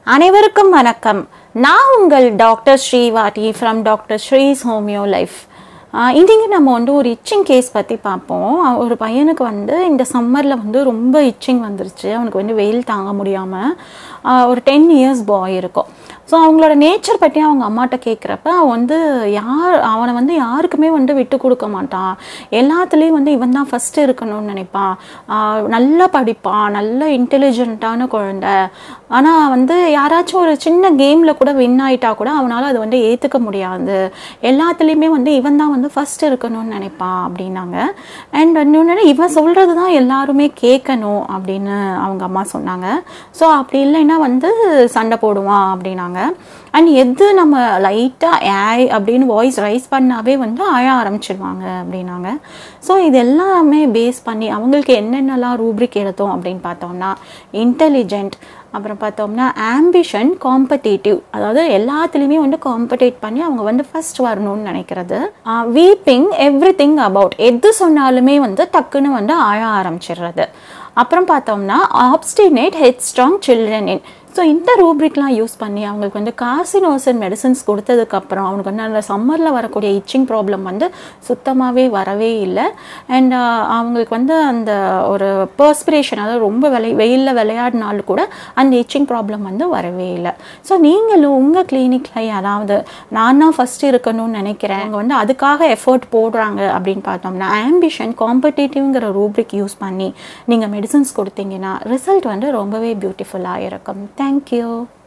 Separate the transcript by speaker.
Speaker 1: அனைவருக்கும் வணக்கம் நான் உங்கள் doctor Srivatti from doctor Sri's homeo life இன்றைக்கி நம்ம வந்து ஒரு இச்சிங் கேஸ் பற்றி பார்ப்போம் அஹ் ஒரு பையனுக்கு வந்து இந்த சம்மரில் வந்து ரொம்ப இச்சிங் வந்துருச்சு அவனுக்கு வந்து வெயில் தாங்க முடியாமல் ஒரு டென் இயர்ஸ் பாய் இருக்கும் ஸோ அவங்களோட நேச்சர் பற்றி அவங்க அம்மாட்ட கேட்குறப்ப அவன் வந்து யார் அவனை வந்து யாருக்குமே வந்து விட்டு கொடுக்க மாட்டான் எல்லாத்துலேயும் வந்து இவன் தான் ஃபஸ்ட்டு இருக்கணும்னு நினைப்பான் ஆஹ் நல்லா படிப்பான் நல்ல இன்டெலிஜென்ட்டான குழந்தை ஆனால் வந்து யாராச்சும் ஒரு சின்ன கேமில் கூட வின் ஆயிட்டா கூட அவனால் அதை வந்து ஏற்றுக்க முடியாது எல்லாத்துலேயுமே வந்து இவன் தான் வந்து ஃபஸ்ட் இருக்கணும்னு நினைப்பான் அப்படின்னாங்க அண்ட் இன்னொன்று இவன் சொல்கிறது தான் எல்லாருமே கேட்கணும் அப்படின்னு அவங்க அம்மா சொன்னாங்க ஸோ அப்படி இல்லைன்னா வந்து சண்டை போடுவான் அப்படின்னாங்க அண்ட் எது நம்ம லைட்டாக ஏய் அப்படின்னு வாய்ஸ் ரைஸ் பண்ணாவே வந்து அழ ஆரம்பிச்சிடுவாங்க அப்படின்னாங்க ஸோ இது எல்லாமே பேஸ் பண்ணி அவங்களுக்கு என்னென்னலாம் ரூப்ரிக் எடுத்தோம் அப்படின்னு பார்த்தோம்னா இன்டெலிஜென்ட் அப்புறம் பார்த்தோம்னா ஆம்பிஷன் காம்படேட்டிவ் அதாவது எல்லாத்துலேயுமே வந்து காம்படேட் பண்ணி அவங்க வந்து ஃபர்ஸ்ட் வரணும்னு நினைக்கிறது வீப்பிங் எவ்ரி திங் அபவுட் எது சொன்னாலுமே வந்து டக்குன்னு வந்து அழ ஆரம்பிச்சிடுறது அப்புறம் பார்த்தோம்னா obstinate head strong children in so இந்த ரூப்ரிக்லாம் யூஸ் பண்ணி அவங்களுக்கு வந்து காசினோசன் மெடிசன்ஸ் கொடுத்ததுக்கப்புறம் அவனுக்கு வந்து அந்த சம்மரில் வரக்கூடிய இச்சிங் ப்ராப்ளம் வந்து சுத்தமாகவே வரவே இல்லை அண்ட் அவங்களுக்கு வந்து அந்த ஒரு பர்ஸ்பிரேஷன் அதாவது ரொம்ப விளை வெயிலில் விளையாடினாலும் கூட அந்த இச்சிங் ப்ராப்ளம் வந்து வரவே இல்லை ஸோ நீங்களும் உங்கள் கிளினிக்கில் யாராவது நான் தான் ஃபஸ்ட்டு இருக்கணும்னு நினைக்கிறேன் அவங்க வந்து அதுக்காக எஃபர்ட் போடுறாங்க அப்படின்னு பார்த்தோம்னா ஆம்பிஷன் காம்படேட்டிவ்ங்கிற ரூப்ரிக் யூஸ் பண்ணி நீங்கள் மெடிசன்ஸ் கொடுத்தீங்கன்னா ரிசல்ட் வந்து ரொம்பவே பியூட்டிஃபுல்லாக இருக்கும் தேங்க்யூ